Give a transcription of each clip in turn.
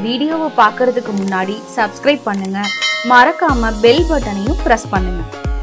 வீடியோவை பார்க்கறதுக்கு முன்னாடி சப்ஸ்கிரைப் பண்ணுங்க மறக்காம பெல் பட்டனையும் பிரஸ் பண்ணுங்க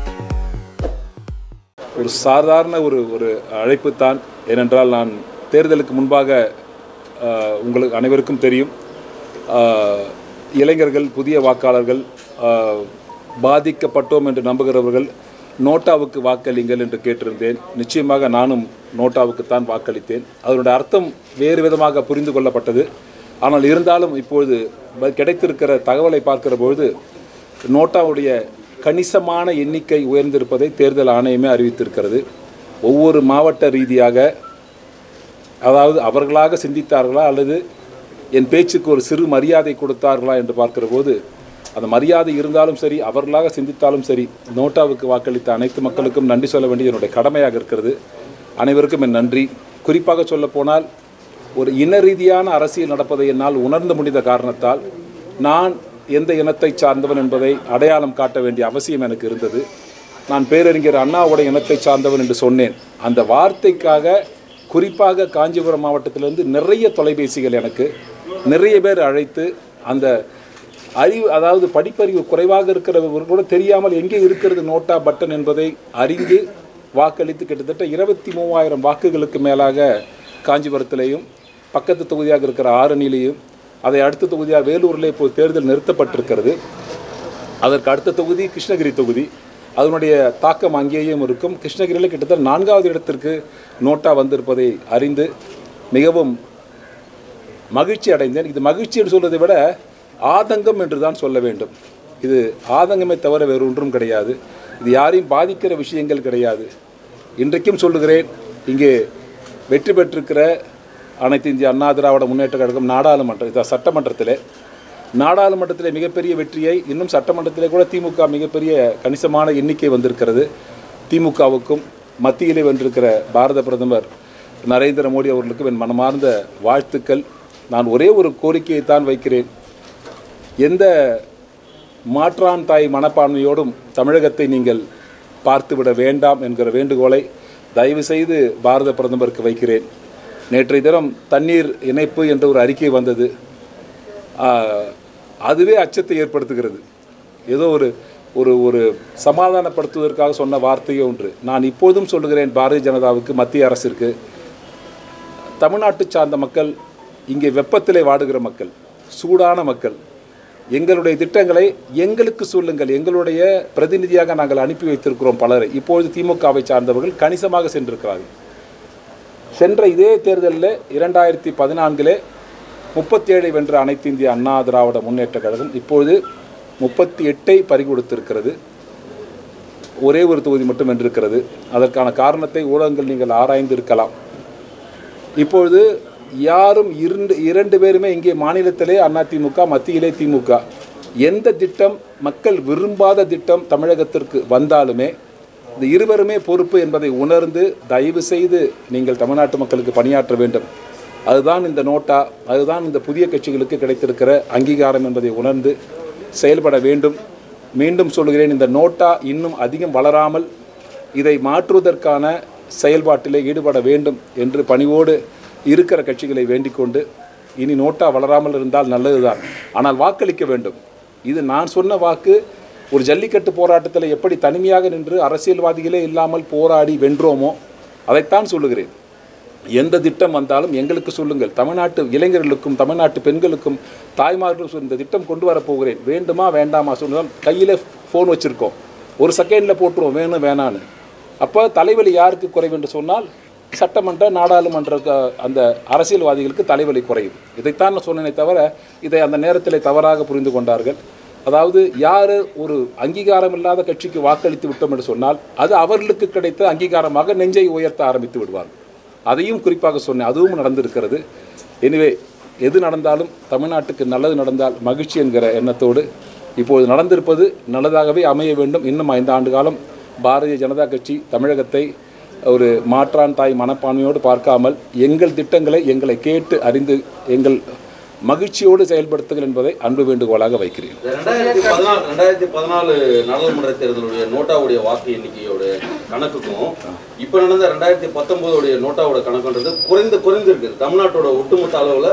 ஒரு சாதாரண ஒரு ஒரு அழைப்பு தான் ஏனென்றால் நான் தேர்தலுக்கு முன்பாக ஆஹ், உங்களுக்கு அனைவருக்கும் தெரியும் ஆஹ், இளைஞர்கள் புதிய வாக்காளர்கள் ஆஹ், பாதிக்கப்பட்டோம் என்று நம்புகிறவர்கள் நோட்டாவுக்கு வாக்களிங்கள் என்று கேட்டிருந்தேன் நிச்சயமாக நானும் நோட்டாவுக்குத்தான் வாக்களித்தேன் அதனுடைய அர்த்தம் வேறு விதமாக புரிந்து கொள்ளப்பட்டது ஆனால் இருந்தாலும் இப்பொழுது ப- கிடைத்திருக்கிற தகவலை பார்க்கிற பொழுது நோட்டாவுடைய கணிசமான எண்ணிக்கை உயர்ந்திருப்பதை தேர்தல் ஆணையமே அறிவித்திருக்கிறது ஒவ்வொரு மாவட்ட ரீதியாக அதாவது அவர்களாக சிந்தித்தார்களா அல்லது என் பேச்சுக்கு ஒரு சிறு மரியாதை கொடுத்தார்களா என்று பார்க்கிற போது அந்த மரியாதை இருந்தாலும் சரி அவர்களாக சிந்தித்தாலும் சரி நோட்டாவுக்கு வாக்களித்த அனைத்து மக்களுக்கும் நன்றி சொல்ல வேண்டியது என்னுடைய கடமையாக இருக்கிறது அனைவருக்கும் என் நன்றி குறிப்பாக சொல்லப்போனால் ஒரு இன ரீதியான அரசியல் நடப்பதை என்னால் உணர்ந்து முடிந்த காரணத்தால் நான் எந்த இனத்தை சார்ந்தவன் என்பதை அடையாளம் காட்ட வேண்டிய அவசியம் எனக்கு இருந்தது நான் பேரறிஞர் அண்ணாவுடைய இனத்தை சார்ந்தவன் என்று சொன்னேன் அந்த வார்த்தைக்காக குறிப்பாக காஞ்சிபுரம் மாவட்டத்திலிருந்து நிறைய தொலைபேசிகள் எனக்கு நிறைய பேர் அழைத்து அந்த அறிவு அதாவது படிப்பறிவு குறைவாக இருக்கிறவர் கூட தெரியாமல் எங்கே இருக்கிறது நோட்டா பட்டன் என்பதை அறிந்து வாக்களித்து கிட்டத்தட்ட இருபத்தி மூவாயிரம் வாக்குகளுக்கு மேலாக காஞ்சிபுரத்திலேயும் பக்கத்து தொகுதியாக இருக்கிற ஆரணியிலையும் அதை அடுத்த தொகுதியாக வேலூரில் இப்போ தேர்தல் நிறுத்தப்பட்டிருக்கிறது அதற்கு அடுத்த தொகுதி கிருஷ்ணகிரி தொகுதி அதனுடைய தாக்கம் அங்கேயும் இருக்கும் கிருஷ்ணகிரியில் கிட்டத்தட்ட நான்காவது இடத்திற்கு நோட்டா வந்திருப்பதை அறிந்து மிகவும் மகிழ்ச்சி அடைந்தேன் இது மகிழ்ச்சி என்று சொல்வதை விட ஆதங்கம் என்று தான் சொல்ல வேண்டும் இது ஆதங்கமே தவிர வேறு ஒன்றும் கிடையாது இது யாரையும் பாதிக்கிற விஷயங்கள் கிடையாது இன்றைக்கும் சொல்லுகிறேன் இங்கே வெற்றி பெற்றிருக்கிற அனைத்து இந்திய அண்ணா திராவிட முன்னேற்ற கழகம் நாடாளுமன்ற இது சட்டமன்றத்தில் நாடாளுமன்றத்தில் மிகப்பெரிய வெற்றியை இன்னும் சட்டமன்றத்திலே கூட திமுக மிகப்பெரிய கணிசமான எண்ணிக்கை வந்திருக்கிறது திமுகவுக்கும் மத்தியிலே வென்றிருக்கிற பாரத பிரதமர் நரேந்திர மோடி அவர்களுக்கும் என் மனமார்ந்த வாழ்த்துக்கள் நான் ஒரே ஒரு கோரிக்கையை தான் வைக்கிறேன் எந்த மாற்றான் தாய் மனப்பான்மையோடும் தமிழகத்தை நீங்கள் பார்த்துவிட வேண்டாம் என்கிற வேண்டுகோளை தயவு செய்து பாரத பிரதமருக்கு வைக்கிறேன் நேற்றைய தினம் தண்ணீர் இணைப்பு என்ற ஒரு அறிக்கை வந்தது ஆஹ், அதுவே அச்சத்தை ஏற்படுத்துகிறது ஏதோ ஒரு ஒரு ஒரு சமாதானப்படுத்துவதற்காக சொன்ன வார்த்தையே ஒன்று நான் இப்பொழுதும் சொல்லுகிறேன் பாரதிய ஜனதாவுக்கு மத்திய அரசிற்கு தமிழ்நாட்டு சார்ந்த மக்கள் இங்கே வெப்பத்திலே வாடுகிற மக்கள் சூடான மக்கள் எங்களுடைய திட்டங்களை எங்களுக்கு சொல்லுங்கள் எங்களுடைய பிரதிநிதியாக நாங்கள் அனுப்பி வைத்திருக்கிறோம் பலரை இப்பொழுது திமுகவை சார்ந்தவர்கள் கணிசமாக சென்றிருக்கிறார்கள் சென்ற இதே தேர்தலில் இரண்டாயிரத்தி பதினான்கிலே முப்பத்தி ஏழை வென்ற அனைத்து இந்திய அண்ணா திராவிட முன்னேற்ற கழகம் இப்பொழுது முப்பத்தி எட்டை பறிகொடுத்திருக்கிறது ஒரே ஒரு தொகுதி மட்டும் வென்றிருக்கிறது அதற்கான காரணத்தை ஊடகங்கள் நீங்கள் ஆராய்ந்து இருக்கலாம் இப்பொழுது யாரும் இரண்டு இரண்டு பேருமே இங்கே மாநிலத்திலே அதிமுக மத்தியிலே திமுக எந்த திட்டம் மக்கள் விரும்பாத திட்டம் தமிழகத்திற்கு வந்தாலுமே இந்த இருவருமே பொறுப்பு என்பதை உணர்ந்து தயவு செய்து நீங்கள் தமிழ்நாட்டு மக்களுக்கு பணியாற்ற வேண்டும் அதுதான் இந்த நோட்டா அதுதான் இந்த புதிய கட்சிகளுக்கு கிடைத்திருக்கிற அங்கீகாரம் என்பதை உணர்ந்து செயல்பட வேண்டும் மீண்டும் சொல்கிறேன் இந்த நோட்டா இன்னும் அதிகம் வளராமல் இதை மாற்றுவதற்கான செயல்பாட்டிலே ஈடுபட வேண்டும் என்று பணிவோடு இருக்கிற கட்சிகளை வேண்டிக் கொண்டு இனி நோட்டா வளராமல் இருந்தால் நல்லதுதான் ஆனால் வாக்களிக்க வேண்டும் இது நான் சொன்ன வாக்கு ஒரு ஜல்லிக்கட்டு போராட்டத்தில் எப்படி தனிமையாக நின்று அரசியல்வாதிகளே இல்லாமல் போராடி வென்றோமோ அதைத்தான் சொல்லுகிறேன் எந்த திட்டம் வந்தாலும் எங்களுக்கு சொல்லுங்கள் தமிழ்நாட்டு இளைஞர்களுக்கும் தமிழ்நாட்டு பெண்களுக்கும் தாய்மார்களுக்கும் இந்த திட்டம் கொண்டு வரப் போகிறேன் வேண்டுமா வேண்டாமா சொன்னால் கையில் ஃபோன் வச்சுருக்கோம் ஒரு செகண்டில் போட்டுருவோம் வேணும் வேணான்னு அப்போ தலைவலி யாருக்கு குறைவு என்று சொன்னால் சட்டமன்ற நாடாளுமன்ற க- அந்த அரசியல்வாதிகளுக்கு தலைவலி குறையும் இதைத்தான் நான் சொன்னேனே தவிர இதை அந்த நேரத்தில் தவறாக புரிந்து கொண்டார்கள் அதாவது யார் ஒரு அங்கீகாரம் இல்லாத கட்சிக்கு வாக்களித்து விட்டோம் என்று சொன்னால் அது அவர்களுக்கு கிடைத்த அங்கீகாரமாக நெஞ்சை உயர்த்த ஆரம்பித்து விடுவார்கள் அதையும் குறிப்பாக சொன்னேன் அதுவும் நடந்திருக்கிறது எனவே எது நடந்தாலும் தமிழ்நாட்டுக்கு நல்லது நடந்தால் மகிழ்ச்சி என்கிற எண்ணத்தோடு இப்பொழுது நடந்திருப்பது நல்லதாகவே அமைய வேண்டும் இன்னும் ஐந்து ஆண்டு காலம் பாரதிய ஜனதா கட்சி தமிழகத்தை ஒரு மாற்றான் தாய் மனப்பான்மையோடு பார்க்காமல் எங்கள் திட்டங்களை எங்களை கேட்டு அறிந்து எங்கள் மகிழ்ச்சியோடு செயல்படுத்துங்கள் என்பதை அன்பு வேண்டுகோளாக வைக்கிறேன் இந்த ரெண்டாயிரத்தி பதினாலு ரெண்டாயிரத்தி பதினாலு நாடாளுமன்ற தேர்தலுடைய நோட்டாவுடைய வாக்கு எண்ணிக்கையோட கணக்குக்கும் இப்ப நடந்த ரெண்டாயிரத்தி பத்தொன்பதுடைய நோட்டாவோட கணக்குன்றது குறைந்து குறைந்து இருக்குது தமிழ்நாட்டோட ஒட்டுமொத்த அளவுல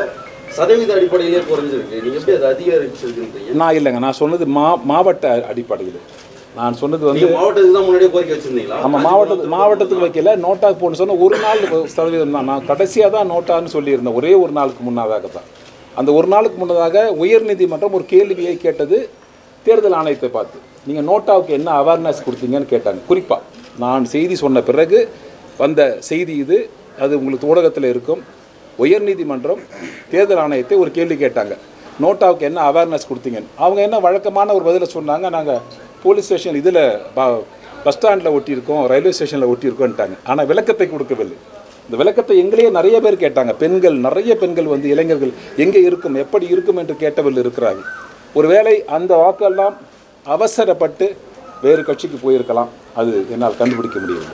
சதவீத அடிப்படையிலே குறைஞ்சிருக்கு நீங்க எப்படி அதை அதிகரிச்சிருக்கீங்க நான் இல்லைங்க நான் சொன்னது மா மாவட்ட அடிப்படையில் நான் சொன்னது வந்து நீங்க மாவட்டத்துக்கு தான் முன்னாடியே கோரிக்கை வச்சிருந்தீங்களா நம்ம மாவட்டத்து மாவட்டத்துக்கு வைக்கல நோட்டாக்கு போகணும்னு சொன்னால் ஒரு நாள் சதவீதம் தான் நான் கடைசியாக தான் நோட்டான்னு சொல்லியிருந்தேன் ஒரே ஒரு நாளுக்கு முன்னதாக தான் அந்த ஒரு நாளுக்கு முன்னதாக உயர்நீதிமன்றம் ஒரு கேள்வியை கேட்டது தேர்தல் ஆணையத்தை பார்த்து நீங்கள் நோட்டாவுக்கு என்ன அவேர்னஸ் கொடுத்தீங்கன்னு கேட்டாங்க குறிப்பாக நான் செய்தி சொன்ன பிறகு வந்த செய்தி இது அது உங்களுக்கு ஊடகத்தில் இருக்கும் உயர்நீதிமன்றம் தேர்தல் ஆணையத்தை ஒரு கேள்வி கேட்டாங்க நோட்டாவுக்கு என்ன அவேர்னஸ் கொடுத்தீங்கன்னு அவங்க என்ன வழக்கமான ஒரு பதிலை சொன்னாங்க நாங்கள் போலீஸ் ஸ்டேஷன் இதில் பஸ் ஸ்டாண்டில் ஒட்டியிருக்கோம் ரயில்வே ஸ்டேஷனில் ஒட்டியிருக்கோன்ட்டாங்க ஆனால் விளக்கத்தை கொடுக்கவில்லை இந்த விளக்கத்தை எங்களையே நிறைய பேர் கேட்டாங்க பெண்கள் நிறைய பெண்கள் வந்து இளைஞர்கள் எங்கே இருக்கும் எப்படி இருக்கும் என்று கேட்டவர்கள் இருக்கிறாங்க ஒருவேளை அந்த வாக்கெல்லாம் அவசரப்பட்டு வேறு கட்சிக்கு போயிருக்கலாம் அது என்னால் கண்டுபிடிக்க முடியவில்லை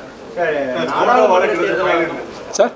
சார்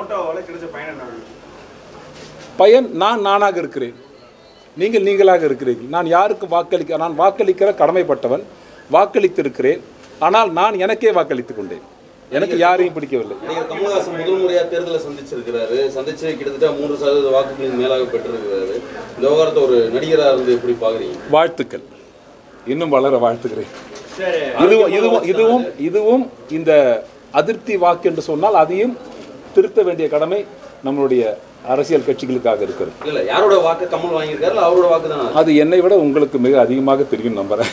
பயன் நான் நானாக இருக்கிறேன் நீங்கள் நீங்களாக இருக்கிறீர்கள் நான் யாருக்கும் வாக்களிக்க நான் வாக்களிக்கிற கடமைப்பட்டவன் வாக்களித்திருக்கிறேன் ஆனால் நான் எனக்கே வாக்களித்துக் கொண்டேன் எனக்கு யாரையும் பிடிக்கவில்லை நடிகர் கமல்ஹாசன் முதல் முறையா தேர்தலை சந்திச்சிருக்கிறாரு சந்திச்சு கிட்டத்தட்ட மூன்று சதவீத வாக்குகளின் மேலாக பெற்றிருக்கிறாரு இந்த விவகாரத்தை ஒரு நடிகரா இருந்து எப்படி பாக்குறீங்க வாழ்த்துக்கள் இன்னும் வளர வாழ்த்துக்கிறேன் இதுவும் இதுவும் இதுவும் இதுவும் இந்த அதிருப்தி வாக்கு என்று சொன்னால் அதையும் திருத்த வேண்டிய கடமை நம்மளுடைய அரசியல் கட்சிகளுக்காக இருக்கிறது இல்ல யாரோட வாக்கு கமல் வாங்கியிருக்காரு இல்ல அவரோட வாக்கு தானே அது என்னை விட உங்களுக்கு மிக அதிகமாக தெரியும் நம்புறேன்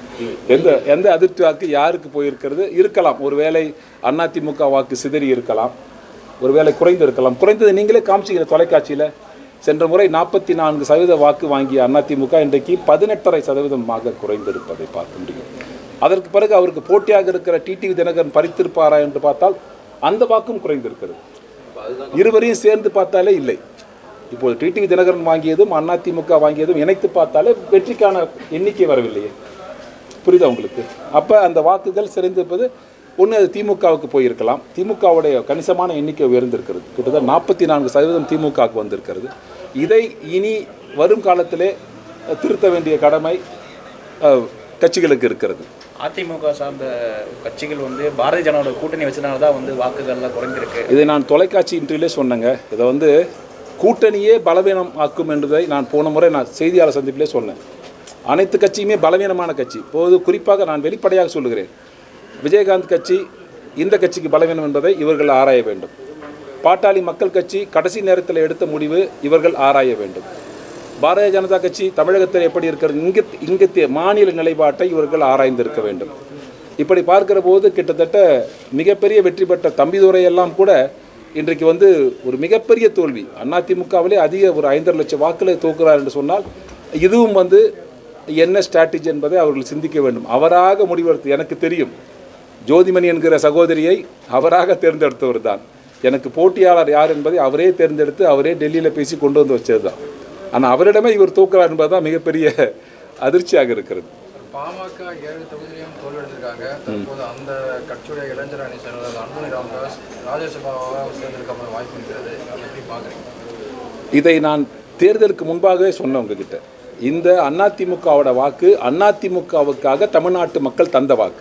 எந்த எந்த அதிருப்தி வாக்கு யாருக்கு போயிருக்கிறது இருக்கலாம் ஒருவேளை அதிமுக வாக்கு சிதறி இருக்கலாம் ஒருவேளை குறைந்து இருக்கலாம் குறைந்தது நீங்களே காமிச்சிக்கிற தொலைக்காட்சியில் சென்ற முறை நாற்பத்தி நான்கு சதவீத வாக்கு வாங்கிய அதிமுக இன்றைக்கு பதினெட்டரை சதவீதமாக குறைந்திருப்பதை பார்க்க முடியும் அதற்கு பிறகு அவருக்கு போட்டியாக இருக்கிற டிடிவி தினகரன் பறித்திருப்பாரா என்று பார்த்தால் அந்த வாக்கும் குறைந்திருக்கிறது இருவரையும் சேர்ந்து பார்த்தாலே இல்லை இப்போது டிடிவி தினகரன் வாங்கியதும் அதிமுக வாங்கியதும் இணைத்து பார்த்தாலே வெற்றிக்கான எண்ணிக்கை வரவில்லையே புரியுதா உங்களுக்கு அப்போ அந்த வாக்குகள் சிறைந்திருப்பது ஒன்று அது திமுகவுக்கு போயிருக்கலாம் திமுகவுடைய கணிசமான எண்ணிக்கை உயர்ந்திருக்கிறது கிட்டத்தட்ட நாற்பத்தி நான்கு சதவீதம் திமுகவுக்கு வந்திருக்கிறது இதை இனி வரும் காலத்திலே அஹ், திருத்த வேண்டிய கடமை அஹ், கட்சிகளுக்கு இருக்கிறது அதிமுக சார்ந்த கட்சிகள் வந்து பாரதிய ஜனதாவோட கூட்டணி வச்சதுனால தான் வந்து வாக்குகள்லாம் குறைந்திருக்கு இதை நான் தொலைக்காட்சி இன்டர்வியூலே சொன்னேங்க இதை வந்து கூட்டணியே பலவீனம் ஆக்கும் என்பதை நான் போன முறை நான் செய்தியாளர் சந்திப்பிலே சொன்னேன் அனைத்து கட்சியுமே பலவீனமான கட்சி இப்போது குறிப்பாக நான் வெளிப்படையாக சொல்லுகிறேன் விஜயகாந்த் கட்சி இந்த கட்சிக்கு பலவீனம் என்பதை இவர்கள் ஆராய வேண்டும் பாட்டாளி மக்கள் கட்சி கடைசி நேரத்தில் எடுத்த முடிவு இவர்கள் ஆராய வேண்டும் பாரதிய ஜனதா கட்சி தமிழகத்தில் எப்படி இருக்கிறது இங்க இங்கத்திய மாநில நிலைப்பாட்டை இவர்கள் ஆராய்ந்திருக்க வேண்டும் இப்படி பார்க்கிற போது கிட்டத்தட்ட மிகப்பெரிய வெற்றி பெற்ற தம்பிதுரை எல்லாம் கூட இன்றைக்கு வந்து ஒரு மிகப்பெரிய தோல்வி அதிமுகவிலே அதிக ஒரு ஐந்தரை லட்சம் வாக்களை தோக்குறார் என்று சொன்னால் இதுவும் வந்து என்ன ஸ்ட்ராட்டஜி என்பதை அவர்கள் சிந்திக்க வேண்டும் அவராக முடிவெடுத்து எனக்கு தெரியும் ஜோதிமணி என்கிற சகோதரியை அவராக தேர்ந்தெடுத்தவர் தான் எனக்கு போட்டியாளர் யார் என்பதை அவரே தேர்ந்தெடுத்து அவரே டெல்லியில் பேசி கொண்டு வந்து வச்சது தான் ஆனால் அவரிடமே இவர் தூக்குறார் என்பது தான் மிகப்பெரிய அதிர்ச்சியாக இருக்கிறது பாமக ஏழு தொகுதியிலையும் தோல்வியடைஞ்சிருக்காங்க தற்போது அந்த கட்சியுடைய இளைஞர் அணி செயலாளர் அன்புமணி ராமதாஸ் ராஜ்யசபாவாக சேர்ந்திருக்க மாதிரி வாய்ப்பு இருக்கிறது அதை எப்படி பார்க்குறீங்க இதை நான் தேர்தலுக்கு முன்பாகவே சொன்னேன் உங்ககிட்ட இந்த அதிமுகவோட வாக்கு அதிமுகவுக்காக தமிழ்நாட்டு மக்கள் தந்த வாக்கு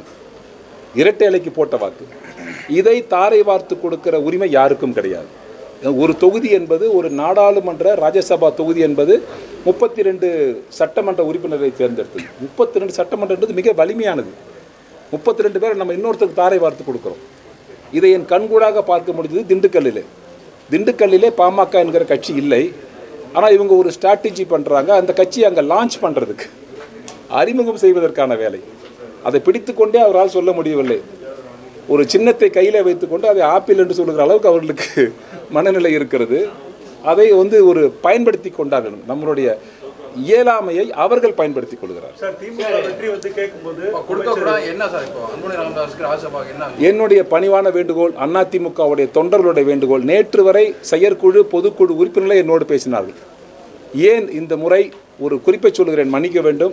இரட்டை இலைக்கு போட்ட வாக்கு இதை தாரை வார்த்து கொடுக்கிற உரிமை யாருக்கும் கிடையாது ஒரு தொகுதி என்பது ஒரு நாடாளுமன்ற ராஜ்யசபா தொகுதி என்பது முப்பத்தி ரெண்டு சட்டமன்ற உறுப்பினரை தேர்ந்தெடுத்தது முப்பத்தி ரெண்டு சட்டமன்றம் என்பது மிக வலிமையானது முப்பத்தி ரெண்டு பேரை நம்ம இன்னொருத்தருக்கு தாரை வார்த்து கொடுக்குறோம் இதை என் கண்கூடாக பார்க்க முடிஞ்சது திண்டுக்கல்லிலே திண்டுக்கல்லிலே பாமக என்கிற கட்சி இல்லை ஆனால் இவங்க ஒரு ஸ்ட்ராட்டஜி பண்ணுறாங்க அந்த கட்சியை அங்கே லான்ச் பண்ணுறதுக்கு அறிமுகம் செய்வதற்கான வேலை அதை பிடித்துக்கொண்டே அவரால் சொல்ல முடியவில்லை ஒரு சின்னத்தை கையில் வைத்துக்கொண்டு அதை ஆப்பிள் என்று சொல்லுகிற அளவுக்கு அவர்களுக்கு மனநிலை இருக்கிறது அதை வந்து ஒரு பயன்படுத்தி கொண்டார்கள் நம்மளுடைய இயலாமையை அவர்கள் பயன்படுத்திக் கொள்கிறார் சார் திமுக வெற்றி வந்து கேட்கும்போது இப்போ கொடுக்கக்கூடாது என்ன சார் இப்போ அன்புமணி ராமதாஸுக்கு ராஜ்யசபாவுக்கு என்ன என்னுடைய பணிவான வேண்டுகோள் அதிமுகவுடைய தொண்டர்களுடைய வேண்டுகோள் நேற்று வரை செயற்குழு பொதுக்குழு உறுப்பினர்களே என்னோடு பேசினார்கள் ஏன் இந்த முறை ஒரு குறிப்பை சொல்கிறேன் மன்னிக்க வேண்டும்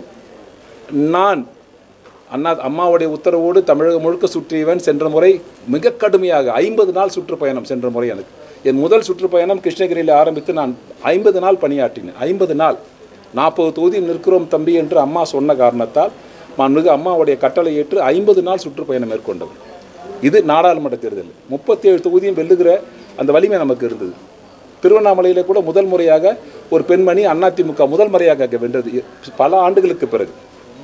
நான் அண்ணா அம்மாவுடைய உத்தரவோடு தமிழகம் முழுக்க சுற்றியவன் சென்ற முறை மிக கடுமையாக ஐம்பது நாள் சுற்றுப்பயணம் சென்ற முறை எனக்கு என் முதல் சுற்றுப்பயணம் கிருஷ்ணகிரியில் ஆரம்பித்து நான் ஐம்பது நாள் பணியாற்றினேன் ஐம்பது நாள் நாற்பது தொகுதி நிற்கிறோம் தம்பி என்று அம்மா சொன்ன காரணத்தால் மாண்புமிகு அம்மாவுடைய கட்டளை ஏற்று ஐம்பது நாள் சுற்றுப்பயணம் மேற்கொண்டது இது நாடாளுமன்ற தேர்தல் முப்பத்தி ஏழு தொகுதியும் வெல்லுகிற அந்த வலிமை நமக்கு இருந்தது திருவண்ணாமலையிலே கூட முதல் முறையாக ஒரு பெண்மணி அதிமுக முதல் முறையாக அங்கே வென்றது பல ஆண்டுகளுக்கு பிறகு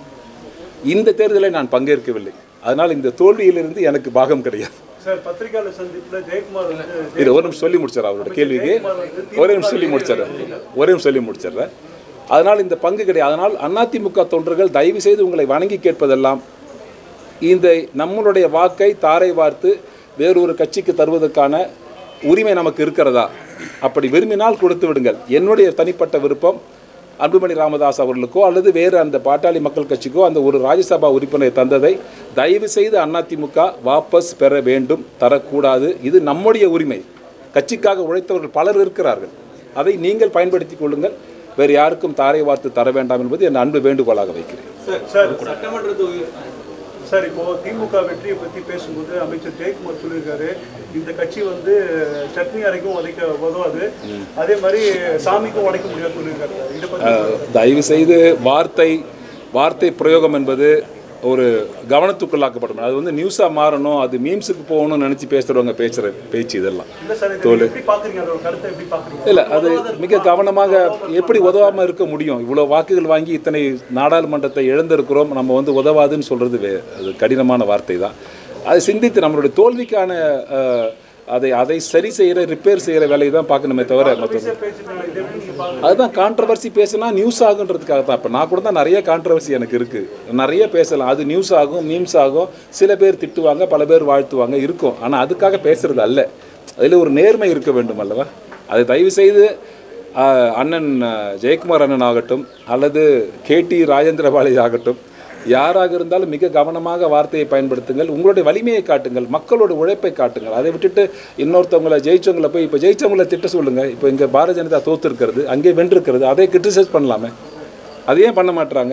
இந்த தேர்தலை நான் பங்கேற்கவில்லை அதனால் இந்த தோல்வியிலிருந்து எனக்கு பாகம் கிடையாது சார் பத்திரிகையாளர் சந்திப்புல ஜெயக்குமார் வந்து இது ஒரு நிமிஷம் சொல்லி முடிச்சார் அவரோட கேள்விக்கு ஒரே நிமிஷம் சொல்லி முடிச்சிடுறேன் ஒரே நிமிஷம் சொல்லி முடிச்சிடுறேன் அதனால் இந்த பங்கு கிடையாது அதனால் அதிமுக தொண்டர்கள் தயவு செய்து உங்களை வணங்கி கேட்பதெல்லாம் இந்த நம்மளுடைய வாக்கை தாரை வார்த்து வேறொரு கட்சிக்கு தருவதற்கான உரிமை நமக்கு இருக்கிறதா அப்படி விரும்பினால் கொடுத்து விடுங்கள் என்னுடைய தனிப்பட்ட விருப்பம் அன்புமணி ராமதாஸ் அவர்களுக்கோ அல்லது வேறு அந்த பாட்டாளி மக்கள் கட்சிக்கோ அந்த ஒரு ராஜ்யசபா உறுப்பினரை தந்ததை தயவு செய்து அதிமுக வாபஸ் பெற வேண்டும் தரக்கூடாது இது நம்முடைய உரிமை கட்சிக்காக உழைத்தவர்கள் பலர் இருக்கிறார்கள் அதை நீங்கள் பயன்படுத்திக் கொள்ளுங்கள் வேறு யாருக்கும் தாரை வார்த்து தர வேண்டாம் என்பது என் அன்பு வேண்டுகோளாக வைக்கிறேன் சார் சார் சட்டமன்ற தொகுதி சார் இப்போ திமுக வெற்றியை பத்தி பேசும்போது அமைச்சர் ஜெயக்குமார் சொல்லியிருக்காரு இந்த கட்சி வந்து சட்னி அரைக்கும் உதைக்க உதவாது அதே மாதிரி சாமிக்கும் உடைக்க முடியாது சொல்லியிருக்காரு இதை பத்தி தயவு செய்து வார்த்தை வார்த்தை பிரயோகம் என்பது ஒரு கவனத்துக்குள்ளாக்கப்படும் அது வந்து நியூஸாக மாறணும் அது மீம்ஸுக்கு போகணும்னு நினச்சி பேசுகிறவங்க பேசுகிற பேச்சு இதெல்லாம் இல்ல சார் இதை எப்படி பாக்குறீங்க அதோட கருத்தை எப்படி பாக்குறீங்க இல்லை அது மிக கவனமாக எப்படி உதவாமல் இருக்க முடியும் இவ்வளோ வாக்குகள் வாங்கி இத்தனை நாடாளுமன்றத்தை இழந்திருக்கிறோம் நம்ம வந்து உதவாதுன்னு சொல்கிறது வே அது கடினமான வார்த்தை தான் அதை சிந்தித்து நம்மளுடைய தோல்விக்கான அஹ், அதை அதை சரி செய்கிற ரிப்பேர் செய்கிற வேலையை தான் பார்க்கணுமே தவிர மற்ற பேசுறாங்க இதை எப்படி நீங்க பாக்குறீங்க அதுதான் கான்ட்ரவர்சி பேசினா நியூஸ் ஆகுன்றதுக்காக தான் இப்போ நான் கூட தான் நிறைய கான்ட்ரவர்சி எனக்கு இருக்குது நிறைய பேசலாம் அது நியூஸ் ஆகும் மீம்ஸ் ஆகும் சில பேர் திட்டுவாங்க பல பேர் வாழ்த்துவாங்க இருக்கும் ஆனால் அதுக்காக பேசுறது அல்ல அதில் ஒரு நேர்மை இருக்க வேண்டும் அல்லவா அதை தயவு செய்து ஆஹ், அண்ணன் ஆஹ், ஜெயக்குமார் அண்ணன் ஆகட்டும் அல்லது கேடி ராஜேந்திரபாலை ஆகட்டும் யாராக இருந்தாலும் மிக கவனமாக வார்த்தையை பயன்படுத்துங்கள் உங்களுடைய வலிமையை காட்டுங்கள் மக்களோட உழைப்பை காட்டுங்கள் அதை விட்டுட்டு இன்னொருத்தவங்களை ஜெயிச்சவங்களை போய் இப்போ ஜெயிச்சவங்களை திட்ட சொல்லுங்கள் இப்போ இங்கே பாரதிய ஜனதா தோத்துருக்கிறது அங்கே வென்றிருக்கிறது அதை கிரிட்டிசைஸ் பண்ணலாமே அதையும் பண்ண மாட்றாங்க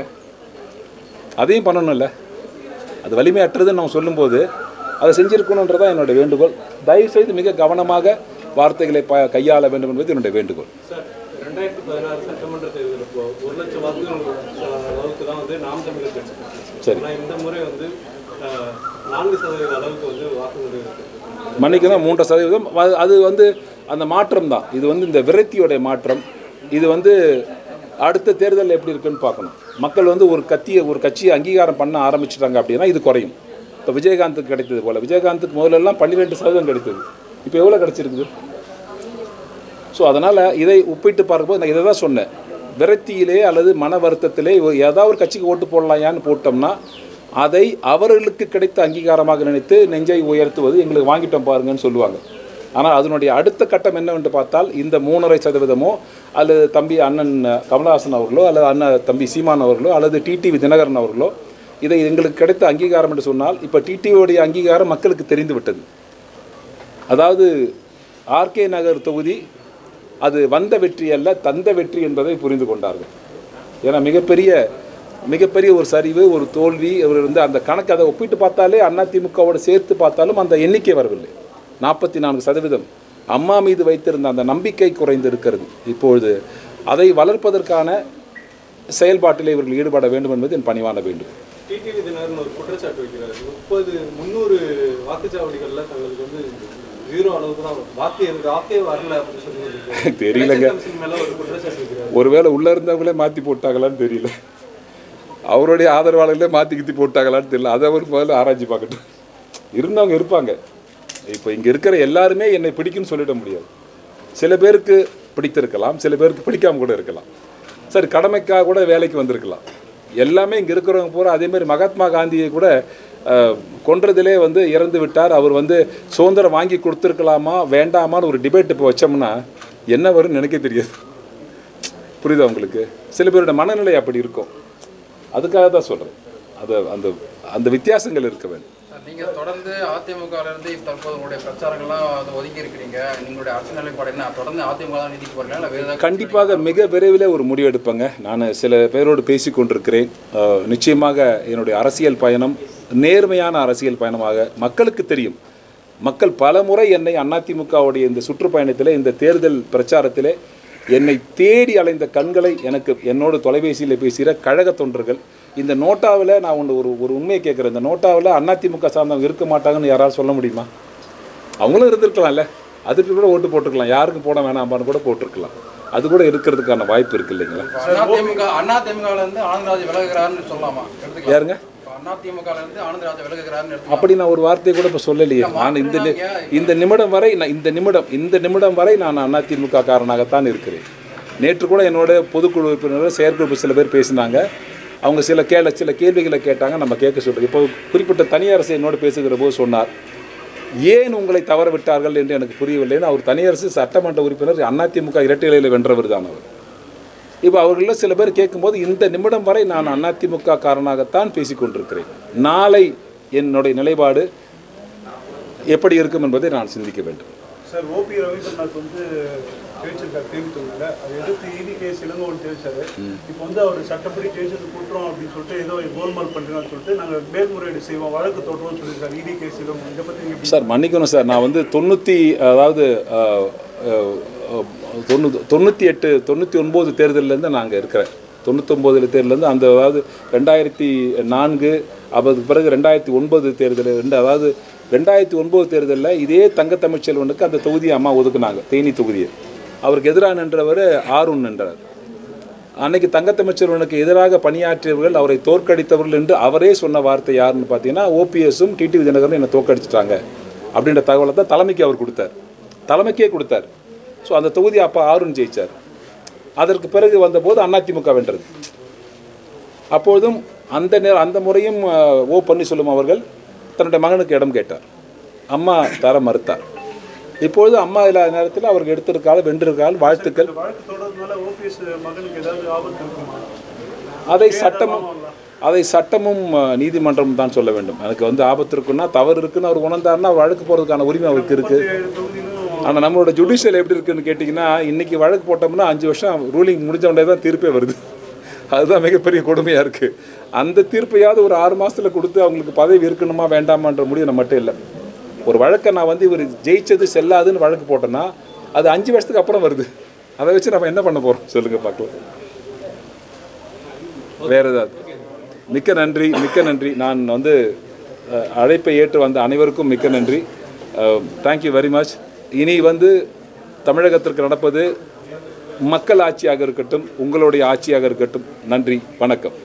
அதையும் பண்ணணும்ல அது வலிமையற்றதுன்னு நம்ம சொல்லும்போது அதை செஞ்சிருக்கணுன்றதான் என்னுடைய வேண்டுகோள் தயவு செய்து மிக கவனமாக வார்த்தைகளை ப கையாள வேண்டும் என்பது என்னுடைய வேண்டுகோள் சார் ரெண்டாயிரத்தி பதினாறு சட்டமன்ற தேர்தல் இப்போ ஒரு லட்சம் வாக்குகள் அளவுக்கு தான் வந்து நாம் தமிழர் கட்சி சரி ஆனால் இந்த முறை வந்து அஹ், நான்கு சதவீத அளவுக்கு வந்து வாக்குகள் இருக்கு மன்னிக்கணும் மூன்று சதவீதம் அது- அது வந்து அந்த மாற்றம் தான் இது வந்து இந்த விரக்தியோடைய மாற்றம் இது வந்து அடுத்த தேர்தல் எப்படி இருக்குன்னு பார்க்கணும் மக்கள் வந்து ஒரு கத்தியை ஒரு கட்சியை அங்கீகாரம் பண்ண ஆரம்பிச்சிட்டாங்க அப்படின்னா இது குறையும் இப்போ விஜயகாந்துக்கு கிடைத்தது போல் விஜயகாந்துக்கு முதல்லலாம் பன்னிரெண்டு சதவீதம் கிடைத்தது இப்போ எவ்வளோ கிடைச்சிருக்குது ஸோ அதனால் இதை ஒப்பிட்டு பார்க்கும்போது நான் இதை தான் சொன்னேன் விரக்தியிலே அல்லது மன வருத்தத்திலே ஒரு- ஏதாவது ஒரு கட்சிக்கு ஓட்டு போடலாயான்னு போட்டோம்னா அதை அவர்களுக்கு கிடைத்த அங்கீகாரமாக நினைத்து நெஞ்சை உயர்த்துவது எங்களுக்கு வாங்கிட்டோம் பாருங்கன்னு சொல்லுவாங்க ஆனால் அதனுடைய அடுத்த கட்டம் என்னவென்று பார்த்தால் இந்த மூணரை சதவீதமோ அல்லது தம்பி அண்ணன் கமலஹாசன் அவர்களோ அல்லது அண்ணன் தம்பி சீமான் அவர்களோ அல்லது டிடிவி தினகரன் அவர்களோ இதை எங்களுக்கு கிடைத்த அங்கீகாரம் என்று சொன்னால் இப்போ டிடிவியுடைய அங்கீகாரம் மக்களுக்கு தெரிந்து விட்டது அதாவது ஆர்கே நகர் தொகுதி அது வந்த வெற்றி அல்ல தந்த வெற்றி என்பதை புரிந்து கொண்டார்கள் ஏன்னா மிகப்பெரிய மிகப்பெரிய ஒரு சரிவு ஒரு தோல்வி அவர் வந்து அந்த கணக்கு அதை ஒப்பிட்டு பார்த்தாலே அதிமுகவோடு சேர்த்து பார்த்தாலும் அந்த எண்ணிக்கை வரவில்லை நாற்பத்தி நான்கு சதவீதம் அம்மா மீது வைத்திருந்த அந்த நம்பிக்கை குறைந்து இருக்கிறது இப்பொழுது அதை வளர்ப்பதற்கான செயல்பாட்டில் இவர்கள் ஈடுபட வேண்டும் என்பது என் பணிவான வேண்டும் டிடிவி தினகரன் ஒரு குற்றச்சாட்டு வைக்கிறார் முப்பது முந்நூறு வாக்குச்சாவடிகள்ல தங்களுக்கு வந்து ஜீரோ அளவுக்கு தான் வாக்கு எனக்கு வாக்கே வரல அப்படின்னு சொல்லி தெரியலங்க. election commission மேல ஒரு குற்றச்சாட்டு வைக்கிறார் ஒருவேளை உள்ளே இருந்தவங்களே மாற்றி போட்டாங்களான்னு தெரியல அவருடைய ஆதரவாளர்களே மாற்றி கித்தி போட்டாங்களான்னு தெரியல அதை அவர் முதல்ல ஆராய்ச்சி பார்க்கட்டும் இருந்தவங்க இருப்பாங்க இப்போ இங்கே இருக்கிற எல்லாருமே என்னை பிடிக்கும்னு சொல்லிட முடியாது சில பேருக்கு பிடித்திருக்கலாம் சில பேருக்கு பிடிக்காம கூட இருக்கலாம் சரி கடமைக்காக கூட வேலைக்கு வந்திருக்கலாம் எல்லாமே இங்கே இருக்கிறவங்க பூரா அதே மாதிரி மகாத்மா காந்தியை கூட அஹ், கொன்றதிலே வந்து இறந்து விட்டார் அவர் வந்து சுதந்திரம் வாங்கி கொடுத்துருக்கலாமா வேண்டாமான்னு ஒரு டிபேட் இப்போ வச்சோம்னா என்ன வரும்னு எனக்கே தெரியாது புரியுதா உங்களுக்கு சில பேரோட மனநிலை அப்படி இருக்கும் அதுக்காக தான் சொல்கிறேன் அது அந்த அந்த வித்தியாசங்கள் இருக்க வேண்டும் நீங்க தொடர்ந்து அதிமுகல இருந்து தற்போது உங்களுடைய பிரச்சாரங்கள்லாம் வந்து ஒதுங்கி இருக்கிறீங்க நீங்களுடைய அரசு நிலைப்பாடு என்ன தொடர்ந்து அதிமுக தான் நீடிக்க போறீங்களா இல்ல வேற ஏதாவது கண்டிப்பாக மிக விரைவில் ஒரு முடிவு எடுப்பேங்க நான் சில பேரோடு பேசி கொண்டிருக்கிறேன் அஹ், நிச்சயமாக என்னுடைய அரசியல் பயணம் நேர்மையான அரசியல் பயணமாக மக்களுக்கு தெரியும் மக்கள் பல முறை என்னை அதிமுகவுடைய இந்த சுற்றுப்பயணத்திலே இந்த தேர்தல் பிரச்சாரத்திலே என்னை தேடி அலைந்த கண்களை எனக்கு என்னோட தொலைபேசியில் பேசுகிற கழக தொண்டர்கள் இந்த நோட்டாவில் நான் ஒன்று ஒரு ஒரு உண்மையை கேட்குறேன் இந்த நோட்டாவில் அதிமுக சார்ந்தவங்க இருக்க மாட்டாங்கன்னு யாராவது சொல்ல முடியுமா அவங்களும் இருந்திருக்கலாம்ல அதுக்கு கூட ஓட்டு போட்டிருக்கலாம் யாருக்கும் போட வேணாம்பான்னு கூட போட்டிருக்கலாம் அது கூட இருக்கிறதுக்கான வாய்ப்பு இருக்கு இல்லைங்களா அதிமுக அண்ணா திமுகல இருந்து ஆனந்தராஜ் விலகுகிறாருன்னு சொல்லலாமா எடுத்துக்கலாம் யாருங்க இப்ப அண்ணா திமுகல இருந்து ஆனந்தராஜ் விலகுகிறாருன்னு எடுத்துக்கலாம் அப்படி நான் ஒரு வார்த்தையை கூட இப்போ சொல்லலையே நான் இந்த நி- இந்த நிமிடம் வரை நான் இந்த நிமிடம் இந்த நிமிடம் வரை நான் அதிமுக காரனாகத்தான் இருக்கிறேன் நேற்று கூட என்னோட பொதுக்குழு உறுப்பினர்கள் செயற்குழு சில பேர் பேசினாங்க அவங்க சில கேள்வி சில கேள்விகளை கேட்டாங்க நம்ம கேட்க சொல்கிறோம் இப்போ குறிப்பிட்ட தனியரசு என்னோட பேசுகிற போது சொன்னார் ஏன் உங்களை தவற விட்டார்கள் என்று எனக்கு புரியவில்லைன்னு அவர் தனியரசு சட்டமன்ற உறுப்பினர் அதிமுக இரட்டை இலையில் வென்றவர் தான் அவர் இப்போ அவர்களில் சில பேர் கேட்கும்போது இந்த நிமிடம் வரை நான் அதிமுக காரனாகத்தான் பேசிக் கொண்டிருக்கிறேன் நாளை என்னுடைய நிலைப்பாடு எப்படி இருக்கும் என்பதை நான் சிந்திக்க வேண்டும் சார் ஓபி ரவீந்திரநாத் வந்து ஜெயிச்சிருக்காரு தேவி தொகுதியில் அதை எதிர்த்து இடி கேஸ் இளங்கோவன் ஜெயிச்சாரு இப்போ வந்து அவர் சட்டப்படி ஜெயிச்சது குற்றம் அப்படின்னு சொல்லிட்டு ஏதோ கோல்மால் பண்ணுறான்னு சொல்லிட்டு நாங்கள் மேல்முறையீடு செய்வோம் வழக்கு தொடரும்னு சொல்லியிருக்காரு இடி கேஸ் இளங்கோவன் இதை பற்றி நீங்கள் சார் மன்னிக்கணும் சார் நான் வந்து தொண்ணூற்றி அதாவது அஹ், அஹ், அஹ், தொண்ணூறு தொண்ணூற்றி எட்டு தொண்ணூற்றி ஒன்பது தேர்தலேருந்து நாங்கள் இருக்கிறேன் தொண்ணூத்தொம்போதில் தேர்தலேருந்து அந்த அதாவது ரெண்டாயிரத்தி நான்கு அதுக்கு பிறகு ரெண்டாயிரத்தி ஒன்பது தேர்தல் ரெண்டு அதாவது ரெண்டாயிரத்தி ஒன்பது தேர்தலில் இதே தங்கத்தமிழ்ச்செல்வனுக்கு அந்த தொகுதியை அம்மா ஒதுக்குனாங்க தேனி தொகுதியை அவருக்கு எதிராக நின்றவர் ஆருண் நின்றார் அன்னைக்கு தங்கத்தமிழ்ச்செல்வனுக்கு எதிராக பணியாற்றியவர்கள் அவரை தோற்கடித்தவர்கள் என்று அவரே சொன்ன வார்த்தை யாருன்னு பார்த்தீங்கன்னா ஓபிஎஸும் டிடி விஜயநகரும் என்னை தோற்கடிச்சிட்டாங்க அப்படின்ற தகவலை தான் தலைமைக்கு அவர் கொடுத்தார் தலைமைக்கே கொடுத்தார் ஸோ அந்த தொகுதி அப்போ ஆருண் ஜெயிச்சார் அதற்கு பிறகு வந்தபோது அதிமுக வென்றது அப்பொழுதும் அந்த நே அந்த முறையும் அஹ், ஓ பன்னீர்செல்வம் அவர்கள் தன்னுடைய மகனுக்கு இடம் கேட்டார் அம்மா தர மறுத்தார் இப்பொழுது அம்மா இல்லாத நேரத்தில் அவருக்கு எடுத்திருக்கால் வென்றிருக்கால் வாழ்த்துக்கள் வழக்கு தொடர்றதுனால ஓபிஎஸ் மகனுக்கு ஏதாவது ஆபத்து இருக்குமா அதை சட்டமும் அதை சட்டமும் அஹ், நீதிமன்றமும் தான் சொல்ல வேண்டும் எனக்கு வந்து ஆபத்து இருக்குன்னா தவறு இருக்குன்னு அவர் உணர்ந்தாருன்னா அவர் வழக்கு போகிறதுக்கான உரிமை அவருக்கு இருக்குது ஏழு தொகுதியிலும் ஆனால் நம்மளோட ஜுடிஷியல் எப்படி இருக்குன்னு கேட்டிங்கன்னா இன்றைக்கி வழக்கு போட்டோம்னா அஞ்சு வருஷம் ரூலிங் முடிஞ்ச உடனே தான் தீர்ப்பே வருது அதுதான் மிகப்பெரிய கொடுமையாக இருக்குது அந்த தீர்ப்பையாவது ஒரு ஆறு மாதத்தில் கொடுத்து அவங்களுக்கு பதவி இருக்கணுமா வேண்டாமான்ற முடிவு நம்ம மட்டும் இல்லை ஒரு வழக்கை நான் வந்து இவர் ஜெயிச்சது செல்லாதுன்னு வழக்கு போட்டேன்னா அது அஞ்சு வருஷத்துக்கு அப்புறம் வருது அதை வச்சு நம்ம என்ன பண்ண போகிறோம் சொல்லுங்கள் பார்க்கலாம் வேறு ஏதாவது மிக்க நன்றி மிக்க நன்றி நான் வந்து அஹ், அழைப்பை ஏற்று வந்த அனைவருக்கும் மிக்க நன்றி தேங்க்யூ வெரி மச் இனி வந்து தமிழகத்திற்கு நடப்பது மக்கள் ஆட்சியாக இருக்கட்டும் உங்களுடைய ஆட்சியாக இருக்கட்டும் நன்றி வணக்கம்